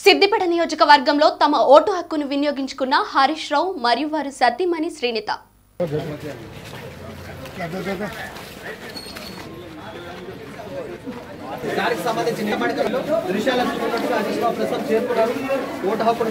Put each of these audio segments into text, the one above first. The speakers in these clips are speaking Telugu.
సిద్దిపేట నియోజకవర్గంలో తమ ఓటు హక్కును వినియోగించుకున్న హరీష్ రావు మరియు వారి సతీమణి శ్రీనిత దానికి సంబంధించి నియమానికలు దృశ్యాలను చూసినట్టుగా హరీష్ రావు ప్రస్తుతం చేరుకున్నారు ఓటు హక్కును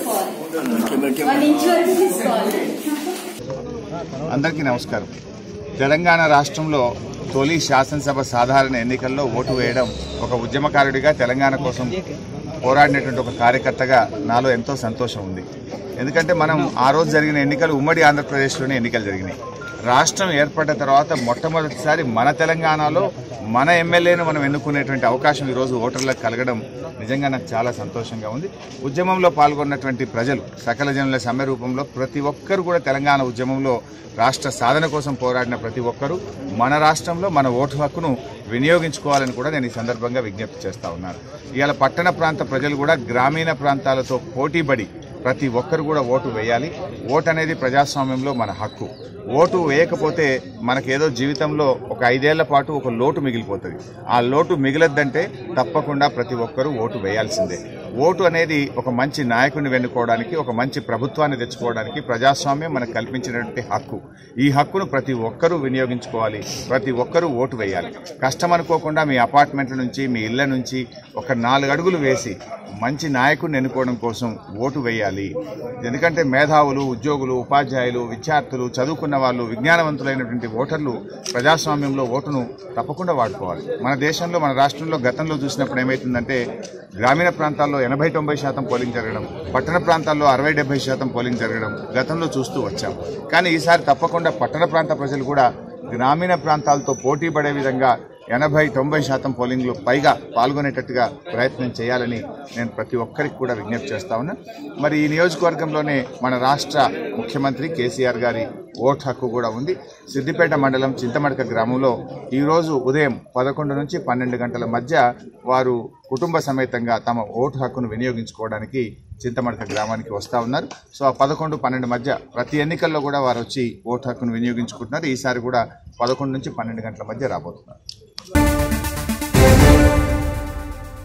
అందరికీ నమస్కారం తెలంగాణ రాష్ట్రంలో తొలి శాసనసభ సాధారణ ఎన్నికల్లో ఓటు వేయడం ఒక ఉద్యమకారుడిగా తెలంగాణ కోసం పోరాడినటువంటి ఒక కార్యకర్తగా నాలో ఎంతో సంతోషం ఉంది ఎందుకంటే మనం ఆ రోజు జరిగిన ఎన్నికలు ఉమ్మడి ఆంధ్రప్రదేశ్లోనే ఎన్నికలు జరిగినాయి రాష్ట్రం ఏర్పడ్డ తర్వాత మొట్టమొదటిసారి మన తెలంగాణలో మన ఎమ్మెల్యేను మనం ఎన్నుకునేటువంటి అవకాశం ఈరోజు ఓటర్లకు కలగడం నిజంగా నాకు చాలా సంతోషంగా ఉంది ఉద్యమంలో పాల్గొన్నటువంటి ప్రజలు సకల జనుల సమ్మె రూపంలో ప్రతి ఒక్కరు కూడా తెలంగాణ ఉద్యమంలో రాష్ట్ర సాధన కోసం పోరాడిన ప్రతి ఒక్కరూ మన రాష్ట్రంలో మన ఓటు హక్కును వినియోగించుకోవాలని కూడా నేను ఈ సందర్భంగా విజ్ఞప్తి చేస్తా ఉన్నాను ఇవాళ పట్టణ ప్రాంత ప్రజలు కూడా గ్రామీణ ప్రాంతాలతో పోటీపడి ప్రతి ఒక్కరు కూడా ఓటు వేయాలి ఓటు అనేది ప్రజాస్వామ్యంలో మన హక్కు ఓటు వేయకపోతే మనకేదో జీవితంలో ఒక ఐదేళ్ల పాటు ఒక లోటు మిగిలిపోతుంది ఆ లోటు మిగిలద్దంటే తప్పకుండా ప్రతి ఒక్కరూ ఓటు వేయాల్సిందే ఓటు అనేది ఒక మంచి నాయకుడిని వెన్నుకోవడానికి ఒక మంచి ప్రభుత్వాన్ని తెచ్చుకోవడానికి ప్రజాస్వామ్యం మనకు కల్పించినటువంటి హక్కు ఈ హక్కును ప్రతి ఒక్కరూ వినియోగించుకోవాలి ప్రతి ఒక్కరూ ఓటు వేయాలి కష్టం అనుకోకుండా మీ అపార్ట్మెంట్ల నుంచి మీ ఇళ్ల నుంచి ఒక నాలుగు అడుగులు వేసి మంచి నాయకుడిని ఎన్నుకోవడం కోసం ఓటు వేయాలి ఎందుకంటే మేధావులు ఉద్యోగులు ఉపాధ్యాయులు విద్యార్థులు చదువుకున్న వాళ్ళు విజ్ఞానవంతులైనటువంటి ఓటర్లు ప్రజాస్వామ్యంలో ఓటును తప్పకుండా వాడుకోవాలి మన దేశంలో మన రాష్ట్రంలో గతంలో చూసినప్పుడు ఏమవుతుందంటే గ్రామీణ ప్రాంతాల్లో ఎనభై తొంభై శాతం పోలింగ్ జరగడం పట్టణ ప్రాంతాల్లో అరవై డెబ్బై శాతం పోలింగ్ జరగడం గతంలో చూస్తూ వచ్చాం కానీ ఈసారి తప్పకుండా పట్టణ ప్రాంత ప్రజలు కూడా గ్రామీణ ప్రాంతాలతో పోటీ పడే విధంగా ఎనభై తొంభై శాతం పోలింగ్లో పైగా పాల్గొనేటట్టుగా ప్రయత్నం చేయాలని నేను ప్రతి ఒక్కరికి కూడా విజ్ఞప్తి చేస్తా ఉన్నా మరి ఈ నియోజకవర్గంలోనే మన రాష్ట్ర ముఖ్యమంత్రి కేసీఆర్ గారి ఓట్ హక్కు కూడా ఉంది సిద్దిపేట మండలం చింతమడక గ్రామంలో ఈరోజు ఉదయం పదకొండు నుంచి పన్నెండు గంటల మధ్య వారు కుటుంబ సమేతంగా తమ ఓటు హక్కును వినియోగించుకోవడానికి చింతమడక గ్రామానికి వస్తూ ఉన్నారు సో ఆ పదకొండు పన్నెండు మధ్య ప్రతి ఎన్నికల్లో కూడా వారు వచ్చి ఓటు హక్కును వినియోగించుకుంటున్నారు ఈసారి కూడా పదకొండు నుంచి పన్నెండు గంటల మధ్య రాబోతున్నారు